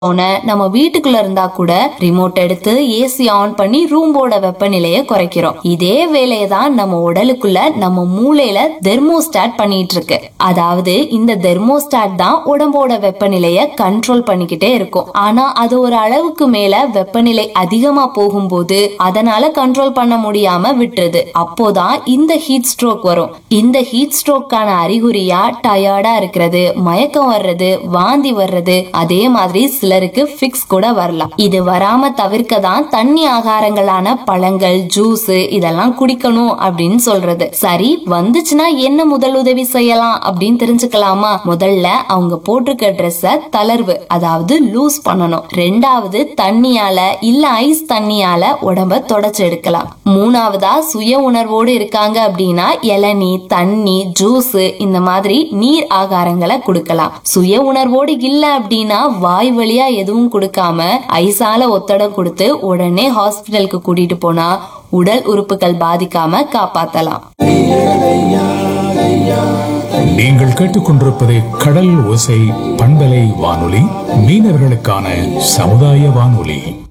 உடனே நம்ம வீட்டுக்குள்ள இருந்தா கூட ரிமோட் எடுத்து ஏசி ஆன் பண்ணி ரூம்போட வெப்பநிலையை குறைக்கிறோம் இதே வேலையை தான் நம்ம உடலுக்குள்ள நம்ம மூளையில தெர்மோஸ்டாட் பண்ணிட்டு இருக்கு அதாவது இந்த தெர்மோஸ்டாட் தான் உடம்போட வெப்பநிலையை கண்ட்ரோல் பண்ணிக்கிட்டே இருக்கும் ஆனா அது ஒரு அளவுக்கு மேல வெப்பநிலை அதிகமா போகும்போது அதனால கண்ட்ரோல் பண்ண முடியாம விட்டுருது அப்போதான் இந்த ஹீட் ஸ்ட்ரோக் வரும் இந்த ஹீட் ஸ்ட்ரோக்கான அறிகுறியா டயர்டா இருக்கிறது மயக்கம் வர்றது வாந்தி வர்றது அதே மாதிரி சிலருக்கு ஃபிக்ஸ் கூட வரலாம் இது வராம தவிர்க்க தான் தண்ணி ஆகாரங்களான பழங்கள் ஜூஸ் இதெல்லாம் குடிக்கணும் அப்படின்னு சொல்றது சரி வந்துச்சுன்னா என்ன முதல் உதவி செய்யலாம் அப்படின்னு தெரிஞ்சுக்கலாமா முதல்ல அவங்க போட்டிருக்க ட்ரெஸ்ஸ தளர்வு அதாவது லூஸ் பண்ணணும் ரெண்டாவது தண்ணியால இல்ல ஐஸ் தண்ணியால உடம்ப தொடச்சு எடுக்கலாம் மூணாவதா சுய உணர்வோடு இருக்காங்க அப்படின்னா இளநீ தண்ணி ஜூஸ் இந்த மாதிரி நீர் ஆகாரங்களை கொடுக்கலாம் சுய உணர்வோடு இல்ல அப்படின்னா வாய் வழியா எதுவும் கொடுக்காம ஐசால ஒத்தடம் கொடுத்து உடனே ஹாஸ்பிட்டலுக்கு கூட்டிட்டு போனா உடல் உறுப்புகள் பாதிக்காம காப்பாத்தலாம் நீங்கள் கேட்டுக்கொண்டிருப்பது கடல் ஓசை பண்பலை வானொலி மீனவர்களுக்கான சமுதாய வானொலி